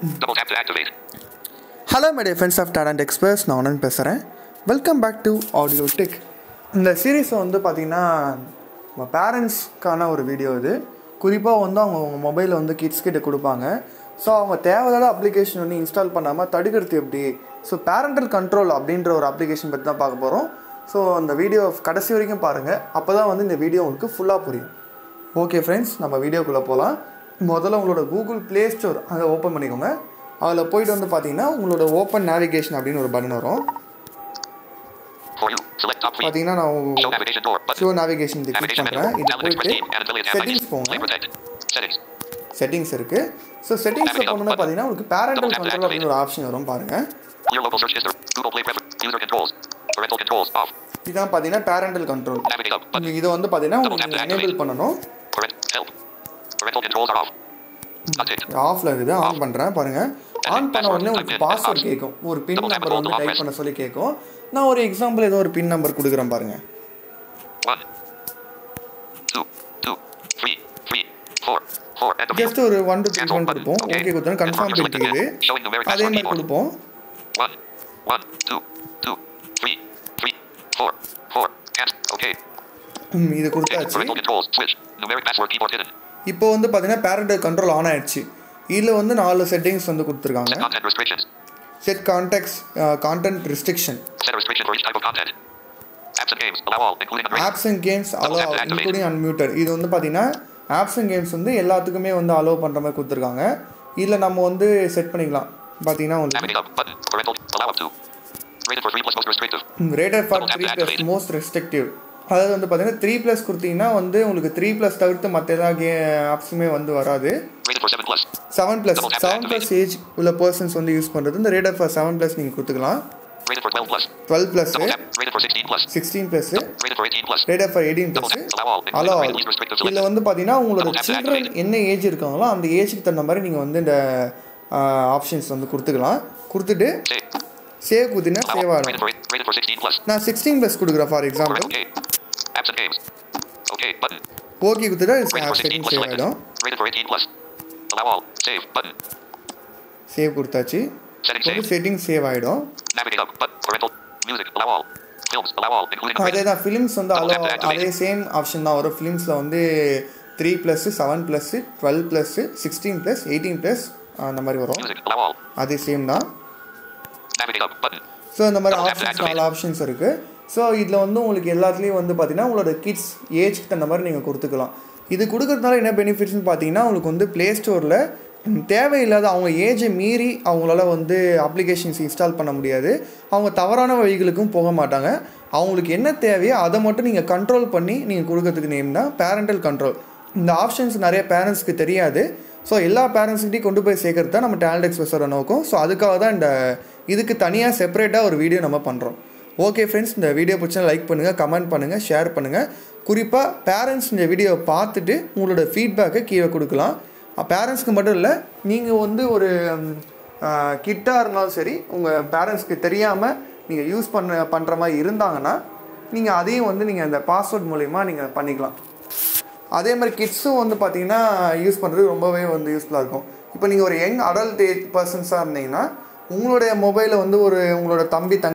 Double tap to activate. Hello my dear friends of talent express நான் அனந்த் பேசுகிறேன் welcome back to audio tech இந்த சீரீஸை வந்து பார்த்திங்கன்னா நம்ம பேரண்ட்ஸ்க்கான ஒரு வீடியோ இது குறிப்பாக வந்து அவங்க அவங்க மொபைலை வந்து கிட்ஸ் கிட்ட கொடுப்பாங்க ஸோ அவங்க தேவையில்லாத அப்ளிகேஷன் வந்து இன்ஸ்டால் பண்ணாமல் தடுக்கிறது எப்படி ஸோ பேரண்டல் கண்ட்ரோல் அப்படின்ற ஒரு அப்ளிகேஷன் பற்றி தான் பார்க்க போகிறோம் ஸோ அந்த வீடியோ கடைசி வரைக்கும் பாருங்கள் அப்போ தான் வந்து இந்த வீடியோ உங்களுக்கு ஃபுல்லாக புரியும் ஓகே ஃப்ரெண்ட்ஸ் நம்ம வீடியோக்குள்ளே போகலாம் முதல்ல உங்களோட கூகுள் ப்ளே ஸ்டோர் அதை ஓப்பன் பண்ணிக்கோங்க அதில் போயிட்டு வந்து பார்த்தீங்கன்னா உங்களோட ஓப்பன் நேவிகேஷன் அப்படின்னு ஒரு பட்டன் வரும் For you, select top three. பார்த்தீங்கன்னா நான் Show navigation door. Button. Show navigation இது கிளிக் Navigation menu. பண்ணுறேன் இது Talent Express போயிட்டு team. And affiliate settings application. போங்க Play protect. Settings. செட்டிங்ஸ் இருக்குது ஸோ செட்டிங்ஸில் போனோம்னா பார்த்தீங்கன்னா உங்களுக்கு பேரண்டல் கண்ட்ரோல் அப்படின்னு ஒரு ஆப்ஷன் வரும் பாருங்கள் Clear local search history. Google Play prefer. User controls. Parental controls off. இதுதான் பார்த்தீங்கன்னா parental control Navigate up. Button. இதை வந்து பார்த்தீங்கன்னா உங்களுக்கு எனேபிள் பண்ணணும் Parent. Help. Parental controls are off. Unticked. ஆஃபில் இருக்குது ஆன் பண்ணுறேன் பாருங்கள் ஆன் பண்ண உடனே உங்களுக்கு பாஸ்வேர்ட் கேட்கும் ஒரு பின் நம்பர் வந்து டைப் பண்ண சொல்லி கேட்கும் நான் ஒரு எக்ஸாம்பிள் ஏதோ ஒரு பின் நம்பர் கொடுக்குறேன் பாருங்கள் One. Two. Two. Three. Three. Four. Four. And the just ஒரு one two three Cancel one button. கொடுப்போம் Okay. ஓகே கொடுத்தோம் கன்ஃபார்ம் Confirm selected பண்ணிக்குது again. Showing numeric அதே password மாதிரி keyboard. கொடுப்போம் One. One. Two. Two. Three. Three. Four. Four. Cancel. Okay. ம், இது Okay. கொடுத்தாச்சு Parental controls. Switch. Numeric password keyboard hidden. இப்போ வந்து பார்த்தீங்கன்னா பேரண்டல் கண்ட்ரோல் ஆன் ஆயிடுச்சு இதில் வந்து நாலு செட்டிங்ஸ் வந்து கொடுத்துருக்காங்க Set content restrictions. Set contexts content restriction Set a restriction for each type of content. Apps and games. Allow all, including unrated. Apps and games allow including unmuted இது வந்து பார்த்தீங்கன்னா apps and games வந்து எல்லாத்துக்குமே வந்து allow பண்ணுற மாதிரி கொடுத்துருக்காங்க இதில் நம்ம வந்து செட் பண்ணிக்கலாம் பார்த்தீங்கன்னா உங்களுக்கு Navigate up. Button. Parental. Allow up to. Rated for 3 plus most restrictive. Rated for three plus most restrictive அதாவது வந்து பார்த்தீங்கன்னா த்ரீ ப்ளஸ் கொடுத்தீங்கன்னா வந்து உங்களுக்கு த்ரீ ப்ளஸ் தவிர்த்து மற்ற எல்லா கே ஆப்ஸுமே வந்து வராது Rated for 7 plus. Seven plus seven plus age உள்ள பர்சன்ஸ் வந்து யூஸ் பண்ணுறது இந்த ரேட்டட் ஃபார் செவன் ப்ளஸ் நீங்கள் கொடுத்துக்கலாம் Rated for 12 plus. Twelve plus Double tap. Rated for 16 plus. Sixteen plus Rated for 18 plus. Rated for eighteen Double plus tap. Allow all, including allow unrated least restrictive இதில் selected. வந்து பார்த்தீங்கன்னா உங்களோட Double tap to children activate. என்ன age இருக்காங்களோ அந்த ஏஜுக்கு தகுந்த மாதிரி நீங்கள் வந்து இந்த ஆப்ஷன்ஸ் வந்து கொடுத்துக்கலாம் கொடுத்துட்டு Save. சேவ் கொடுத்தீங்கன்னா Allow சேவ் all. ஆகிடும் Rated for, rated for 16 plus. நான் சிக்ஸ்டீன் ப்ளஸ் கொடுக்குறேன் for example Correct. Okay. Apps and games. Okay. Button. Okay கொடுத்துட்டா Rated for 16 setting plus save selected. ஆகிடும் Rated for 18 plus. Allow all. Save. Button. Save கொடுத்தாச்சு Settings வந்து save. Setting save ஆகிடும் Navigate up. Button. Parental. Music. Allow all. Films. Allow all, including அதே unrated. தான் films வந்து Double allow tap to activate. அதே same option தான் வரும் ஃபிலிம்ஸில் வந்து three plus seven plus twelve plus sixteen plus eighteen plus அந்த மாதிரி வரும் Music. Allow all. அதே சேம் தான் Navigate up. Button. ஸோ இந்த மாதிரி Double tap to options activate. நாலு ஆப்ஷன்ஸ் இருக்குது ஸோ இதில் வந்து உங்களுக்கு எல்லாத்துலேயும் வந்து பார்த்தீங்கன்னா உங்களோட கிட்ஸ் ஏஜ்க்கு தகுந்த மாதிரி நீங்கள் கொடுத்துக்கலாம் இது கொடுக்கறதுனால என்ன பெனிஃபிட்ஸ்னு பார்த்தீங்கன்னா உங்களுக்கு வந்து ப்ளே ஸ்டோரில் தேவையில்லாத அவங்க ஏஜை மீறி அவங்களால வந்து அப்ளிகேஷன்ஸ் இன்ஸ்டால் பண்ண முடியாது அவங்க தவறான வழிகளுக்கும் போக மாட்டாங்க அவங்களுக்கு என்ன தேவையோ அதை மட்டும் நீங்கள் கண்ட்ரோல் பண்ணி நீங்கள் கொடுக்கறதுக்கு நேம் தான் பேரண்டல் கண்ட்ரோல் இந்த ஆப்ஷன்ஸ் நிறைய பேரண்ட்ஸ்க்கு தெரியாது ஸோ எல்லா பேரண்ட்ஸ்கிட்டையும் கொண்டு போய் சேர்க்கறது தான் நம்ம டேலண்ட் எக்ஸ்பிரஸோட நோக்கம் ஸோ அதுக்காக தான் இந்த இதுக்கு தனியாக செப்பரேட்டாக ஒரு வீடியோ நம்ம பண்ணுறோம் ஓகே ஃப்ரெண்ட்ஸ் இந்த வீடியோ பிடிச்சா லைக் பண்ணுங்கள் கமெண்ட் பண்ணுங்கள் ஷேர் பண்ணுங்கள் குறிப்பாக பேரண்ட்ஸ் இந்த வீடியோவை பார்த்துட்டு உங்களோட ஃபீட்பேக்கை கீழே கொடுக்கலாம் பேரண்ட்ஸ்க்கு மட்டும் இல்லை நீங்கள் வந்து ஒரு கிட்டாக இருந்தாலும் சரி உங்கள் பேரண்ட்ஸ்க்கு தெரியாமல் நீங்கள் யூஸ் பண்ண பண்ணுற மாதிரி இருந்தாங்கன்னா நீங்கள் அதையும் வந்து நீங்கள் அந்த பாஸ்வேர்ட் மூலிமா நீங்கள் பண்ணிக்கலாம் அதே மாதிரி கிட்ஸும் வந்து பார்த்தீங்கன்னா யூஸ் பண்ணுறது ரொம்பவே வந்து யூஸ்ஃபுல்லாக இருக்கும் இப்போ நீங்கள் ஒரு யங் அடல்ட் ஏஜ் பர்சன்ஸாக இருந்தீங்கன்னா உங்களுடைய மொபைலை வந்து ஒரு உங்களோட தம்பி தங்கி